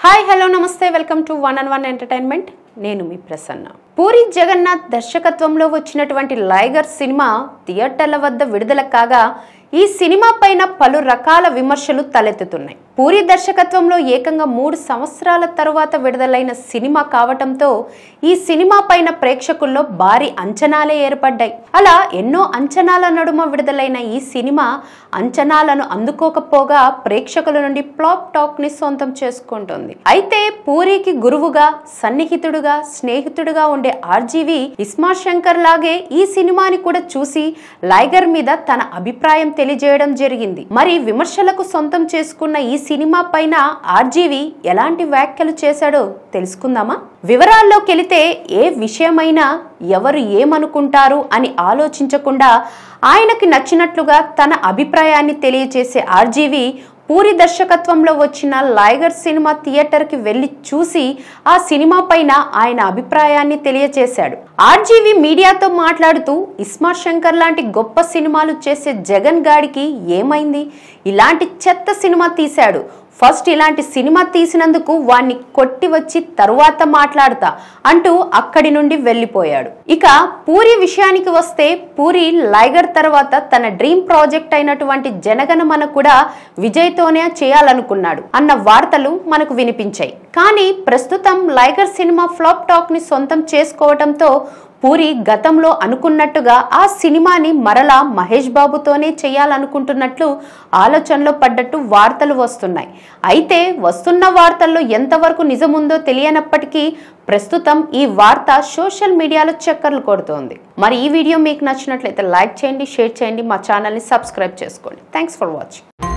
hi hello నమస్తే welcome to one and one entertainment నేను మీ ప్రసన్న పూరి జగన్నాథ్ దర్శకత్వంలో వచ్చినటువంటి లైగర్ సినిమా థియేటర్ల వద్ద విడుదల కాగా ఈ సినిమా పైన పలు రకాల విమర్శలు తలెత్తుతున్నాయి పూరి దర్శకత్వంలో ఏకంగా మూడు సంవత్సరాల తరువాత విడుదలైన సినిమా కావటంతో ఈ సినిమా పైన ప్రేక్షకుల్లో భారీ అంచనాలే ఏర్పడ్డాయి అలా ఎన్నో అంచనాల నడుమ విడుదలైన ఈ సినిమా అంచనాలను అందుకోకపోగా ప్రేక్షకుల నుండి ఫ్లాప్ టాక్ ని సొంతం చేసుకుంటుంది అయితే పూరికి గురువుగా సన్నిహితుడుగా స్నేహితుడుగా ఉండే ఆర్జీవి ఇస్మార్ట్ శంకర్ లాగే ఈ సినిమాని కూడా చూసి లైగర్ మీద తన అభిప్రాయం తెలియజేయడం జరిగింది మరి విమర్శలకు సొంతం చేసుకున్న ఈ సినిమా పైన ఆర్జీవి ఎలాంటి వ్యాఖ్యలు చేశాడో తెలుసుకుందామా వివరాల్లోకి వెళితే ఏ విషయమైనా ఎవరు ఏమనుకుంటారు అని ఆలోచించకుండా ఆయనకి నచ్చినట్లుగా తన అభిప్రాయాన్ని తెలియజేసే ఆర్జీవి పూరి దర్శకత్వంలో వచ్చిన లైగర్ సినిమా థియేటర్కి వెళ్ళి చూసి ఆ సినిమా పైన ఆయన అభిప్రాయాన్ని తెలియచేశాడు ఆర్జీవి మీడియాతో మాట్లాడుతూ ఇస్మార్ట్ శంకర్ లాంటి గొప్ప సినిమాలు చేసే జగన్ గాడికి ఏమైంది ఇలాంటి చెత్త సినిమా తీశాడు ఫస్ట్ ఇలాంటి సినిమా తీసినందుకు వాణ్ణి కొట్టి వచ్చి తరువాత మాట్లాడతా అంటూ అక్కడి నుండి వెళ్ళిపోయాడు ఇక పూరి విషయానికి వస్తే పూరి లైగర్ తర్వాత తన డ్రీమ్ ప్రాజెక్ట్ అయినటువంటి జనగణమన కూడా విజయ్తోనే చేయాలనుకున్నాడు అన్న వార్తలు మనకు వినిపించాయి కానీ ప్రస్తుతం లైగర్ సినిమా ఫ్లాప్ టాక్ ని సొంతం చేసుకోవడంతో పూరి గతంలో అనుకున్నట్టుగా ఆ సినిమాని మరలా మహేష్ బాబుతోనే చేయాలనుకుంటున్నట్లు ఆలోచనలో పడ్డట్టు వార్తలు వస్తున్నాయి అయితే వస్తున్న వార్తల్లో ఎంతవరకు నిజముందో తెలియనప్పటికీ ప్రస్తుతం ఈ వార్త సోషల్ మీడియాలో చక్కర్లు కొడుతోంది మరి ఈ వీడియో మీకు నచ్చినట్లయితే లైక్ చేయండి షేర్ చేయండి మా ఛానల్ని సబ్స్క్రైబ్ చేసుకోండి థ్యాంక్స్ ఫర్ వాచింగ్